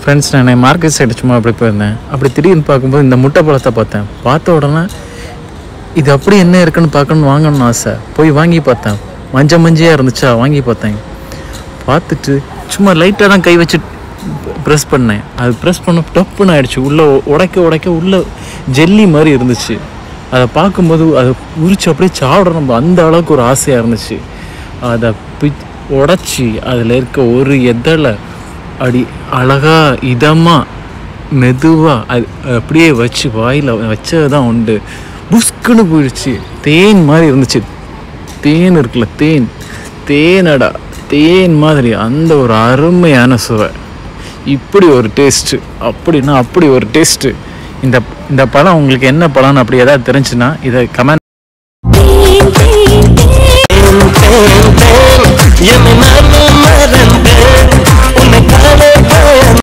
friends நான் market side சும்மா அப்படி போயிருந்தேன் அப்படி திடீர்னு பார்க்கும்போது இந்த முட்டை பழத்தை பார்த்தேன் பார்த்த உடனே இது அப்படி என்ன இருக்குன்னு பார்க்கணும்னு வாங்கணும்னு ஆசை போய் வாங்கி பார்த்தேன் மஞ்ச மஞ்சையாக இருந்துச்சா வாங்கி பார்த்தேன் பார்த்துட்டு சும்மா லைட்டாக தான் கை வச்சு ப்ரெஸ் பண்ணேன் அது ப்ரெஸ் பண்ண டப்புன்னு ஆயிடுச்சு உள்ளே உடைக்க உடைக்க உள்ள ஜெல்லி மாதிரி இருந்துச்சு அதை பார்க்கும்போது அதை உரிச்சு அப்படியே சாப்பிடணும் அந்த அளவுக்கு ஒரு ஆசையாக இருந்துச்சு அதை பி உடச்சி அதில் இருக்க ஒரு எதலை அப்படி அழகா இதமாக மெதுவாக அது அப்படியே வச்சு வாயில் வச்சது தான் உண்டு புஸ்குன்னு போயிடுச்சு தேன் மாதிரி இருந்துச்சு தேன் இருக்குல்ல தேன் தேனடா தேன் மாதிரி அந்த ஒரு அருமையான சுவை இப்படி ஒரு டேஸ்ட்டு அப்படின்னா அப்படி ஒரு டேஸ்ட்டு இந்த இந்த பழம் உங்களுக்கு என்ன பழம்னு அப்படி ஏதாவது தெரிஞ்சுன்னா இதை கமெண்ட் தேன் தேன் தேன் தேன் தேன் என்னை